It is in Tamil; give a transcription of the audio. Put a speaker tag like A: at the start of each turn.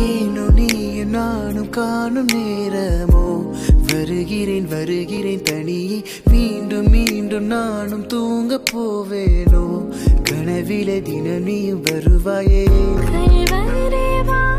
A: ஏனோ நீயும் நானும் காணும் நேரமோ வருகிறேன் வருகிறேன் தனியே மீண்டும் மீண்டும் நானும் தூங்க போவேனோ கனவிலே தினம் நீயும் வருவாயே
B: கல்வரே வா